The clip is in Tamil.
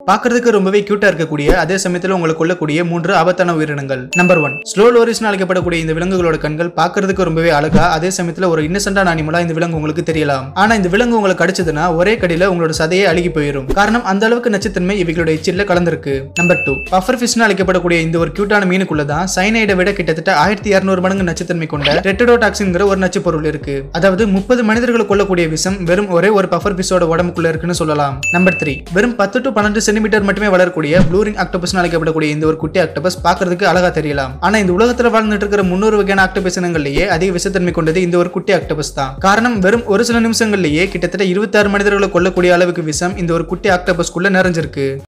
பார்க்கறதுக்கு ரொம்பவே கியூட்டா இருக்கக்கூடிய அதே சமயத்துல உங்களை கொல்லக்கூடிய மூன்று ஆபத்தான உயிரினங்கள் நம்பர் ஒன் ஸ்லோ லோரிஸ்னு அழைக்கப்படக்கூடிய இந்த விலங்குகளோட கண்கள் பார்க்கறதுக்கு ரொம்பவே அழகா அதே சமயத்துல ஒரு இன்னசென்டான அனிமலா இந்த விலங்கு உங்களுக்கு தெரியலாம் ஆனா இந்த விலங்கு உங்களை கடிச்சதுன்னா ஒரே கடியில உங்களோட சதையே அழுகி போயிடும் காரணம் அந்த அளவுக்கு நச்சுத்தன்மை இவைகளோட எச்சில்ல கலந்திருக்கு நம்பர் டூ பஃபர் ஃபிஷ்னு அழைக்கப்படக்கூடிய இந்த ஒரு கியூட்டான மீனுக்குள்ள தான் சைனைடை விட கிட்டத்தட்ட ஆயிரத்தி இரநூறு மடங்கு நச்சுத்தன்மை கொண்ட ரெட்டடோடாக்சின்ங்கிற ஒரு நச்சு பொருள் இருக்கு அதாவது முப்பது மனிதர்களை கொல்லக்கூடிய விஷம் வெறும் ஒரே ஒரு பஃபர் ஃபிஷோட உடம்புக்குள்ள இருக்குன்னு சொல்லலாம் நம்பர் த்ரீ வெறும் பத்து டு பன்னெண்டு சென்டிமீட்டர் மட்டுமே வளரக்கூடிய ப்ளூரிங் ஆக்டோபஸ் அழைக்கப்படக்கூடிய இந்த ஒரு குட்டி ஆக்டோபஸ் பார்க்கறதுக்கு அழகா தெரியலாம் ஆனா இந்த உலகத்துல வாழ்ந்துட்டு இருக்கிற முன்னூறு வகையான ஆக்டோபஸ் இனங்கள்லயே அதிக விஷத்தன்மை கொண்டது இந்த ஒரு குட்டி ஆக்டோபஸ் தான் காரணம் வெறும் ஒரு சில நிமிஷங்கள்லயே கிட்டத்தட்ட இருபத்தாறு மனிதர்களை கொல்லக்கூடிய அளவுக்கு விஷம் இந்த ஒரு குட்டி ஆக்டோபஸ்குள்ள நிறைஞ்சிருக்கு